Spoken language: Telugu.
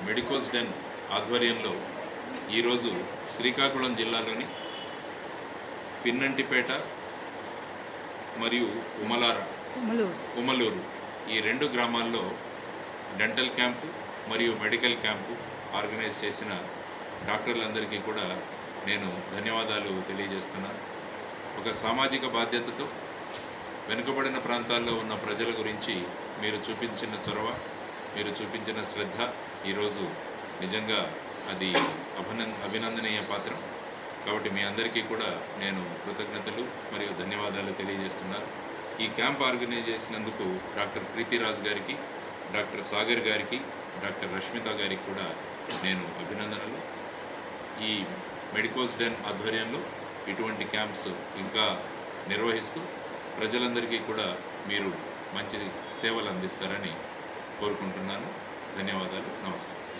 మెడికోస్ డెన్ ఆధ్వర్యంలో ఈరోజు శ్రీకాకుళం జిల్లాలోని పిన్నంటిపేట మరియు ఉమలార కొమ్మలూరు ఉమలూరు ఈ రెండు గ్రామాల్లో డెంటల్ క్యాంపు మరియు మెడికల్ క్యాంపు ఆర్గనైజ్ చేసిన డాక్టర్లందరికీ కూడా నేను ధన్యవాదాలు తెలియజేస్తున్నాను ఒక సామాజిక బాధ్యతతో వెనుకబడిన ప్రాంతాల్లో ఉన్న ప్రజల గురించి మీరు చూపించిన చొరవ మీరు చూపించిన శ్రద్ధ ఈరోజు నిజంగా అది అభినంద అభినందనీయ పాత్రం కాబట్టి మీ అందరికీ కూడా నేను కృతజ్ఞతలు మరియు ధన్యవాదాలు తెలియజేస్తున్నాను ఈ క్యాంప్ ఆర్గనైజ్ చేసినందుకు డాక్టర్ ప్రీతిరాజ్ గారికి డాక్టర్ సాగర్ గారికి డాక్టర్ రష్మిత గారికి కూడా నేను అభినందనలు ఈ మెడికోస్ డెన్ ఆధ్వర్యంలో ఇటువంటి క్యాంప్స్ ఇంకా నిర్వహిస్తూ ప్రజలందరికీ కూడా మీరు మంచి సేవలు అందిస్తారని కోరుకుంటున్నాను ధన్యవాదాలు నమస్కారం